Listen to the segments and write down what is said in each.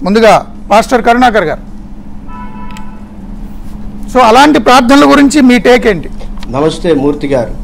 ముందుగా పాస్టర్ కరుణాకర్ గారు సో అలాంటి ప్రార్థనల గురించి మీ టేక్ ఏంటి నమస్తే మూర్తి గారు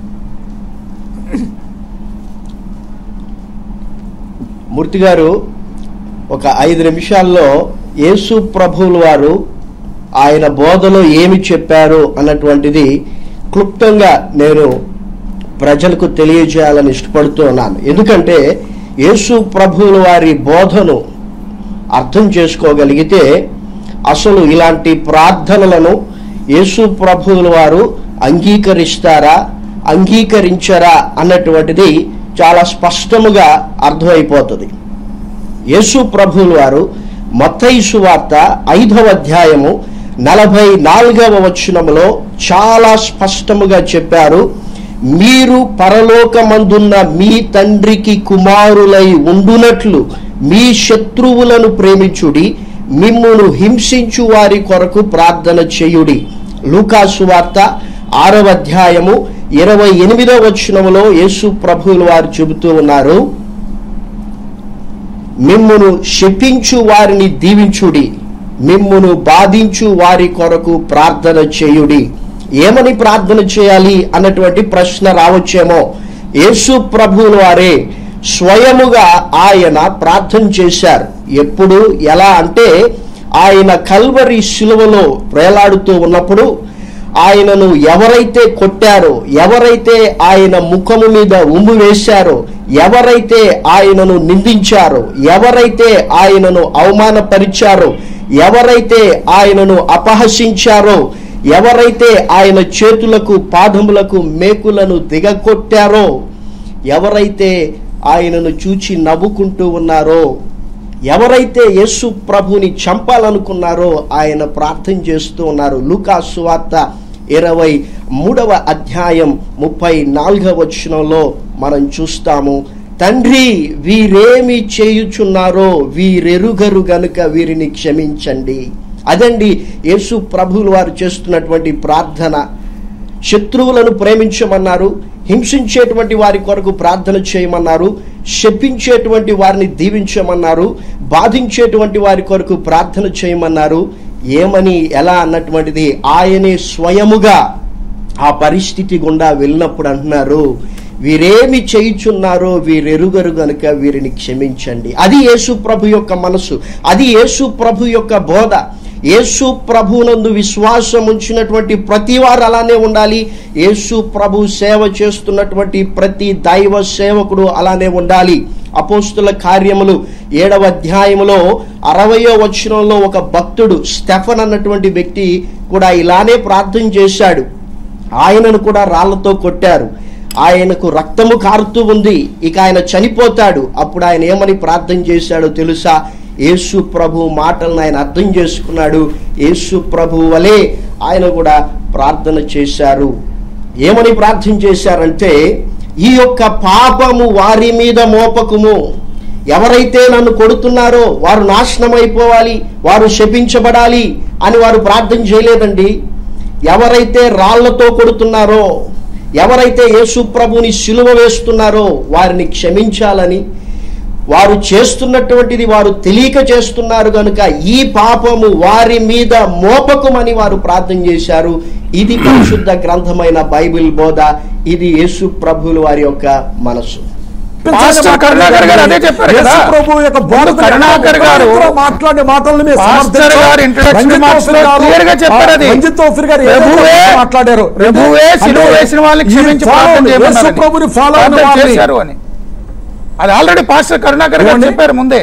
మూర్తి గారు ఒక ఐదు నిమిషాల్లో యేసు ప్రభువుల వారు ఆయన బోధలో ఏమి చెప్పారు అన్నటువంటిది క్లుప్తంగా నేను ప్రజలకు తెలియజేయాలని ఇష్టపడుతూ ఉన్నాను ఎందుకంటే యేసు ప్రభువుల వారి బోధను అర్థం చేసుకోగలిగితే అసలు ఇలాంటి ప్రార్థనలను యేసు ప్రభువుల వారు అంగీకరిస్తారా అంగీకరించరా అన్నటువంటిది చాలా స్పష్టముగా అర్థమైపోతుంది యేసు ప్రభువుల వారు మత్తయి వార్త ఐదవ అధ్యాయము నలభై నాలుగవ వచనములో చాలా స్పష్టముగా చెప్పారు మీరు పరలోకమందున్న మీ తండ్రికి కుమారులై ఉండునట్లు మీ శత్రువులను ప్రేమించుడి మిమ్మును హింసించు వారి కొరకు ప్రార్థన చేయుడి లూకాసు వార్త ఆరవ అధ్యాయము ఇరవై ఎనిమిదవ వచనములో యేసు ప్రభువుల వారు చెబుతూ ఉన్నారు మిమ్మును శపించు వారిని దీవించుడి మిమ్మును బాధించు వారి కొరకు ప్రార్థన చేయుడి ఏమని ప్రార్థన చేయాలి అన్నటువంటి ప్రశ్న రావచ్చేమో యేసు ప్రభువుల వారే స్వయముగా ఆయన ప్రార్థన చేశారు ఎప్పుడు ఎలా అంటే ఆయన కల్వరి శిలువలో వేలాడుతూ ఉన్నప్పుడు ఆయనను ఎవరైతే కొట్టారో ఎవరైతే ఆయన ముఖము మీద ఉమ్ము వేశారో ఎవరైతే ఆయనను నిందించారో ఎవరైతే ఆయనను అవమానపరిచారో ఎవరైతే ఆయనను అపహసించారో ఎవరైతే ఆయన చేతులకు పాదములకు మేకులను దిగకొట్టారో ఎవరైతే ఆయనను చూచి నవ్వుకుంటూ ఉన్నారో ఎవరైతే యేసు ప్రభుని చంపాలనుకున్నారో ఆయన ప్రార్థన చేస్తూ ఉన్నారు లూకాసు వార్త ఇరవై మూడవ అధ్యాయం ముప్పై నాలుగవ వచనంలో మనం చూస్తాము తండ్రి వీరేమి చేయుచున్నారో వీరెరుగరు గనుక వీరిని క్షమించండి అదండి యేసు ప్రభువులు వారు చేస్తున్నటువంటి ప్రార్థన శత్రువులను ప్రేమించమన్నారు హింసించేటువంటి వారి కొరకు ప్రార్థన చేయమన్నారు శపించేటువంటి వారిని దీవించమన్నారు బాధించేటువంటి వారి కొరకు ప్రార్థన చేయమన్నారు ఏమని ఎలా అన్నటువంటిది ఆయనే స్వయముగా ఆ పరిస్థితి గుండా వెళ్ళినప్పుడు అంటున్నారు వీరేమి చేయుచున్నారో వీరెరుగరు గనుక వీరిని క్షమించండి అది యేసు ప్రభు యొక్క మనసు అది యేసు ప్రభు యొక్క బోధ యేసు ప్రభునందు విశ్వాసం ఉంచినటువంటి ప్రతి వారు అలానే ఉండాలి యేసు ప్రభు సేవ చేస్తున్నటువంటి ప్రతి దైవ సేవకుడు అలానే ఉండాలి అపోస్తుల కార్యములు ఏడవ అధ్యాయములో అరవయో వచనంలో ఒక భక్తుడు స్టెఫన్ అన్నటువంటి వ్యక్తి కూడా ఇలానే ప్రార్థన చేశాడు ఆయనను కూడా రాళ్లతో కొట్టారు ఆయనకు రక్తము కారుతూ ఉంది ఇక ఆయన చనిపోతాడు అప్పుడు ఆయన ఏమని ప్రార్థన చేశాడో తెలుసా యేసు ప్రభు మాటలను ఆయన అర్థం చేసుకున్నాడు యేసు ప్రభు వలె ఆయన కూడా ప్రార్థన చేశారు ఏమని ప్రార్థన చేశారంటే ఈ యొక్క పాపము వారి మీద మోపకుము ఎవరైతే నన్ను కొడుతున్నారో వారు నాశనం అయిపోవాలి వారు శపించబడాలి అని వారు ప్రార్థన చేయలేదండి ఎవరైతే రాళ్లతో కొడుతున్నారో ఎవరైతే యేసు ప్రభుని సిలువ వేస్తున్నారో వారిని క్షమించాలని వారు చేస్తున్నటువంటిది వారు తెలియక చేస్తున్నారు కనుక ఈ పాపము వారి మీద మోపకమని వారు ప్రార్థన చేశారు ఇది పరిశుద్ధ గ్రంథమైన బైబిల్ బోధ ఇది యేసు ప్రభువుల వారి యొక్క మనసు పాస్టర్ కరుణాకర్ గారు అదే చెప్పారు కదా. యేసు ప్రభు యొక్క బోధ ముందు కరుణాకర్ గారు మాట్లాడే మాటలను మీరు పాస్టర్ సమర్థించరు. గారు introduction రంజిత్ marks లో తోఫిర్ గారు, clear గా చెప్పారు అది. ఆ, రంజిత్ తోఫిర్ గారు ఏదైతే ప్రభువే- మాట్లాడారు ప్రభువే సిలువ అంటే వేసిన వాళ్ళని ఈ క్షమించి follow- ప్రార్థన యేసు చేయమన్నారని. ప్రభుని ఫాలో అయిన ప్రార్థన వాళ్ళని చేశారు అని అది ఆల్రెడీ పాస్టర్ కరుణాకర్ గారు ఏమండి? చెప్పారు ముందే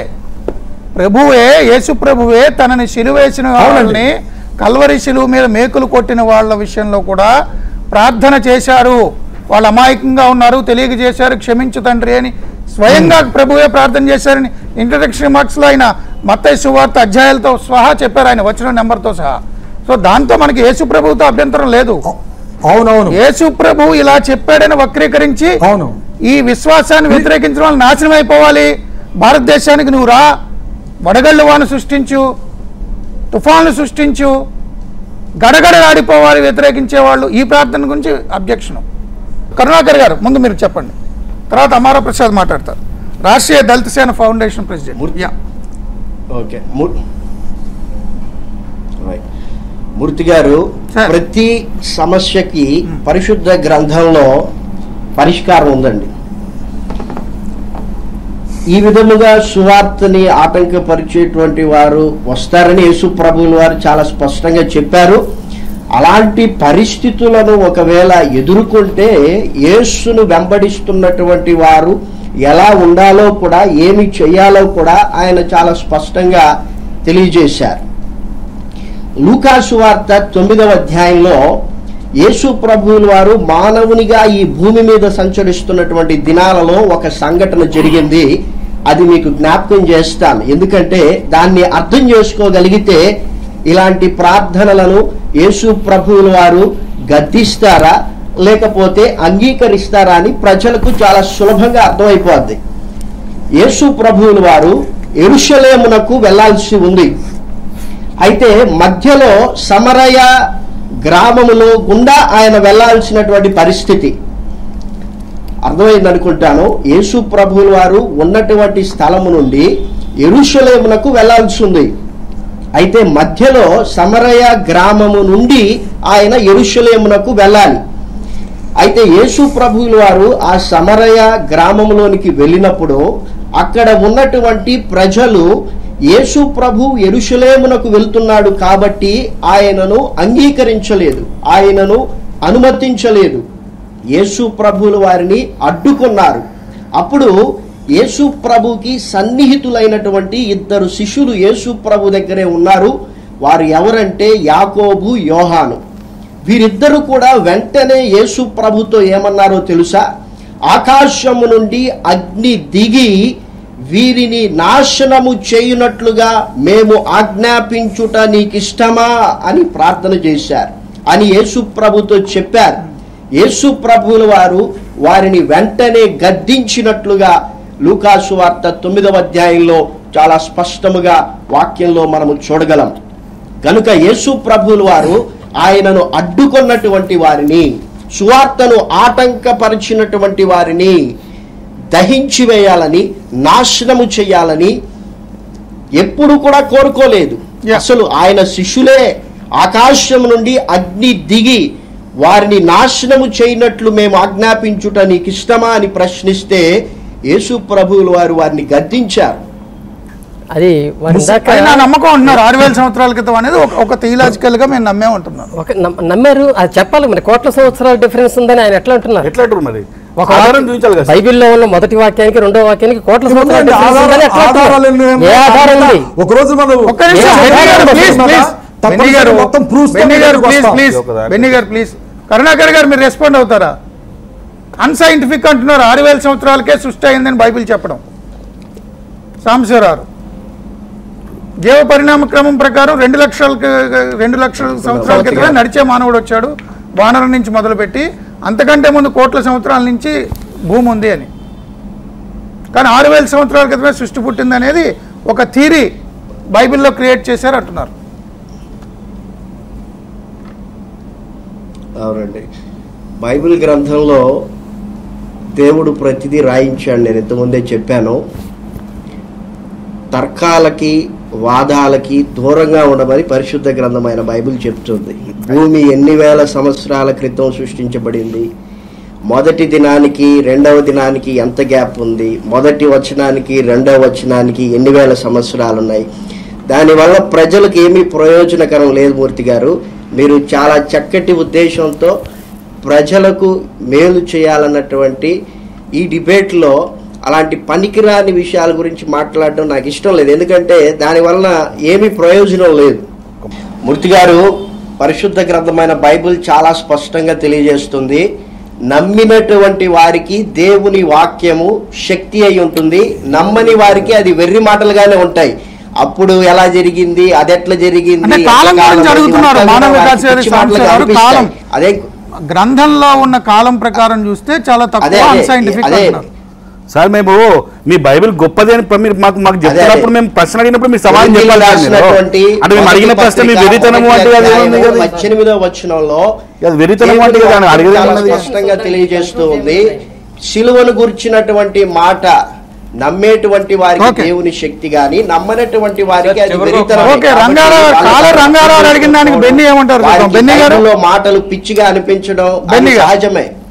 ప్రభువే యేసు ప్రభువే తనని సిలువేసిన వాళ్ళని కల్వరి శిలువ మీద మేకులు కొట్టిన వాళ్ళ విషయంలో కూడా ప్రార్థన చేశారు వాళ్ళు అమాయకంగా ఉన్నారు తెలియక చేశారు క్షమించు తండ్రి అని స్వయంగా ప్రభువే ప్రార్థన చేశారని ఇంట్రడక్షన్ మార్క్స్ లో ఆయన మత్తయి సువార్త అధ్యాయాలతో సహా చెప్పారు ఆయన వచ్చిన నెంబర్తో సహా సో దాంతో మనకి యేసు ప్రభువుతో అభ్యంతరం లేదు అవునవును యేసు ప్రభు ఇలా చెప్పాడని వక్రీకరించి అవును ఈ విశ్వాసాన్ని వ్యతిరేకించడం వల్ల నాశనం అయిపోవాలి భారతదేశానికి నువ్వు రా వడగళ్ళు వాను సృష్టించు తుఫాన్లు సృష్టించు గడగడలాడిపోవాలి వ్యతిరేకించే వాళ్ళు ఈ ప్రార్థన గురించి అబ్జెక్షన్ కరుణాకర్ గారు ముందు మీరు చెప్పండి తర్వాత అమారా ప్రసాద్ మాట్లాడతారు Rashtriya Dalit Sena foundation president Murthy. Yeah okay okay ము- రైట్. మూర్తి గారు సార్. ప్రతి సమస్యకి పరిశుద్ధ గ్రంథంలో పరిష్కారం ఉందండి ఈ విధముగా సువార్తని ఆటంకపరిచేటువంటి వారు వస్తారని యేసు ప్రభువుల వారు చాలా స్పష్టంగా చెప్పారు అలాంటి పరిస్థితులను ఒకవేళ ఎదుర్కొంటే యేసును వెంబడిస్తున్నటువంటి వారు ఎలా ఉండాలో కూడా ఏమి చేయాలో కూడా ఆయన చాలా స్పష్టంగా తెలియజేశారు లూకాసు వార్త తొమ్మిదవ అధ్యాయంలో యేసు ప్రభువుల వారు మానవునిగా ఈ భూమి మీద సంచరిస్తున్నటువంటి దినాలలో ఒక సంఘటన జరిగింది అది మీకు జ్ఞాపకం చేస్తాను ఎందుకంటే దాన్ని అర్థం చేసుకోగలిగితే ఇలాంటి ప్రార్థనలను యేసు ప్రభువుల వారు గద్దిస్తారా లేకపోతే అంగీకరిస్తారా అని ప్రజలకు చాలా సులభంగా అర్థమైపోద్ది యేసు ప్రభువుల వారు ఎరుషలేమునకు వెళ్ళాల్సి ఉంది అయితే మధ్యలో సమరయ గ్రామములో గుండా ఆయన వెళ్ళాల్సినటువంటి పరిస్థితి అర్థమైంది అనుకుంటాను యేసు ప్రభువుల వారు ఉన్నటువంటి స్థలము నుండి ఎరుషలేమునకు వెళ్ళాల్సి ఉంది అయితే మధ్యలో సమరయ గ్రామము నుండి ఆయన ఎరుషలేమునకు వెళ్ళాలి అయితే యేసు ప్రభువుల వారు ఆ సమరయ గ్రామంలోనికి వెళ్ళినప్పుడు అక్కడ ఉన్నటువంటి ప్రజలు యేసు ప్రభు ఎరుషలేమునకు వెళ్తున్నాడు కాబట్టి ఆయనను అంగీకరించలేదు ఆయనను అనుమతించలేదు యేసు ప్రభువుల వారిని అడ్డుకున్నారు అప్పుడు యేసు ప్రభుకి సన్నిహితులైనటువంటి ఇద్దరు శిష్యులు యేసు ప్రభు దగ్గరే ఉన్నారు వారు ఎవరంటే యాకోబు యోహాను వీరిద్దరూ కూడా వెంటనే యేసు ప్రభుతో ఏమన్నారో తెలుసా ఆకాశము నుండి అగ్ని దిగి వీరిని నాశనము చేయునట్లుగా మేము ఆజ్ఞాపించుట నీకిష్టమా అని ప్రార్థన చేశారు అని యేసు ప్రభుతో చెప్పారు యేసు ప్రభువుల వారు వారిని వెంటనే గద్దించినట్లుగా లూకాసు వార్త తొమ్మిదవ అధ్యాయంలో చాలా స్పష్టముగా వాక్యంలో మనము చూడగలం కనుక యేసు ప్రభువుల వారు ఆయనను అడ్డుకున్నటువంటి వారిని సువార్తను ఆటంకపరిచినటువంటి వారిని దహించి వేయాలని నాశనము చేయాలని ఎప్పుడు కూడా కోరుకోలేదు Yeah. అసలు ఆయన శిష్యులే ఆకాశం నుండి అగ్ని దిగి వారిని నాశనము చేయనట్లు మేము ఆజ్ఞాపించుట నీకు ఇష్టమా అని ప్రశ్నిస్తే యేసు ప్రభువులు వారు వారిని గద్దించారు అది వారు ఇందాక అది నా నమ్మకం అంటున్నారు ఆరు వేల సంవత్సరాల క్రితం అనేది ఒక- ఒక థియలాజికల్ గా మేము నమ్మే ఉంటున్నాను ఒక నమ్- నమ్మారు అది చెప్పాలి మరి కోట్ల సంవత్సరాల డిఫరెన్స్ ఉందని ఆయన ఎట్లా అంటున్నారు ఎట్లా అంటారు మరి ఒక ఆధారం వాక్యం- చూపించాలి కదా బైబిల్లో ఉన్న మొదటి వాక్యానికి రెండో వాక్యానికి కోట్ల సంవత్సరాల ఉందండి, difference ఆధారాలు- ఉందని ఎట్లా అంటున్నారు? ఆధారాలు ఎన్ని ఏ ఆధారం ఉంది ఒక రోజు మనం ఒక్క నిమిషం ఏ బెన్నీ గారు ఆధారం ప్లీజ్ ఉందా? ప్లీజ్ తప్పనిసరిగా బెన్నీ గారు మొత్తం proofs తో బెన్నీ గారు ముందుకు ప్లీజ్ వస్తాం. ప్లీజ్ ఒకదాని. బెన్నీ గారు ప్లీజ్ కరుణాకర్ గారు మీరు రెస్పాండ్ అవుతారా అన్సైంటిఫిక్ అంటున్నారు ఆరు వేల సంవత్సరాలకే సృష్టి అయిందని బైబిల్ చెప్పడం సాంబశివరావు జీవ పరిణామ క్రమం ప్రకారం రెండు లక్షల రెండు లక్షల సంవత్సరాల క్రితమే నడిచే మానవుడు వచ్చాడు వానరం నుంచి మొదలుపెట్టి అంతకంటే ముందు కోట్ల సంవత్సరాల నుంచి భూమి ఉంది అని కానీ ఆరు వేల సంవత్సరాల క్రితమే సృష్టి పుట్టింది అనేది ఒక థీరీ బైబిల్లో క్రియేట్ చేశారు అంటున్నారు అవునండి బైబిల్ గ్రంథంలో దేవుడు ప్రతిదీ రాయించాడు నేను ఇంతకుముందే చెప్పాను తర్కాలకి వాదాలకి దూరంగా ఉండమని పరిశుద్ధ గ్రంథమైన బైబిల్ చెప్తుంది భూమి ఎన్ని వేల సంవత్సరాల క్రితం సృష్టించబడింది మొదటి దినానికి రెండవ దినానికి ఎంత గ్యాప్ ఉంది మొదటి వచనానికి రెండవ వచనానికి ఎన్ని వేల సంవత్సరాలు ఉన్నాయి దానివల్ల ప్రజలకు ఏమీ ప్రయోజనకరం లేదు మూర్తి గారు మీరు చాలా చక్కటి ఉద్దేశంతో ప్రజలకు మేలు చేయాలన్నటువంటి ఈ డిబేట్లో అలాంటి పనికిరాని విషయాల గురించి మాట్లాడడం నాకు ఇష్టం లేదు ఎందుకంటే దానివల్ల ఏమీ ప్రయోజనం లేదు మూర్తి గారు పరిశుద్ధ గ్రంథమైన బైబిల్ చాలా స్పష్టంగా తెలియజేస్తుంది నమ్మినటువంటి వారికి దేవుని వాక్యము శక్తి అయి ఉంటుంది నమ్మని వారికి అది వెర్రి మాటలుగానే ఉంటాయి అప్పుడు ఎలా జరిగింది అది ఎట్లా జరిగింది అంటే కాలం ఎంత గురించి కాలం అడుగుతున్నారు ఇవంతా మానవ కూడా వికాస్ వారికి పిచ్చి మాటలుగా గారు అనిపిస్తాయి. కాలం. అదే గ్రంథంలో ఉన్న కాలం ప్రకారం చూస్తే చాలా అదే తక్కువ అదే అన్సైంటిఫిక్ అదే అంటున్నారు సార్ మేము మీ బైబిల్ గొప్పది అని ప- మీరు మాకు మాకు చెప్తున్నప్పుడు మేము ప్రశ్న అడిగినప్పుడు మీరు సమాధానం కొరింథీయులకు చెప్పాలి కదా మీరు. రాసినటువంటి అంటే మేము అడిగిన మొదటి ప్రశ్న మీ పత్రిక, వెరితనము మొదటి అంటే అది ఏముంది అధ్యాయము, కదా? పద్దెనిమిదవ వచనంలో అది వెరితనము అంటే దేవుని కదా, వాక్యం అడిగేది చాలా ఏమున్నది? స్పష్టంగా తెలియజేస్తూ ఉంది సిలువను గుర్చినటువంటి మాట నమ్మేటువంటి వారికి ఓకే. దేవుని శక్తి గాని నమ్మనటువంటి వారికి అది చివరిగా వెరితనమే. ఓకే, కాబట్టి రంగారావు- వాళ్ళ కాలర్ రంగారావు అడిగిన దానికి బెన్నీ ఏమంటారు వారికి బెన్నీ గారు బైబిల్లో మాటలు పిచ్చిగా అనిపించడం అది బెన్నీ గారు. సహజమే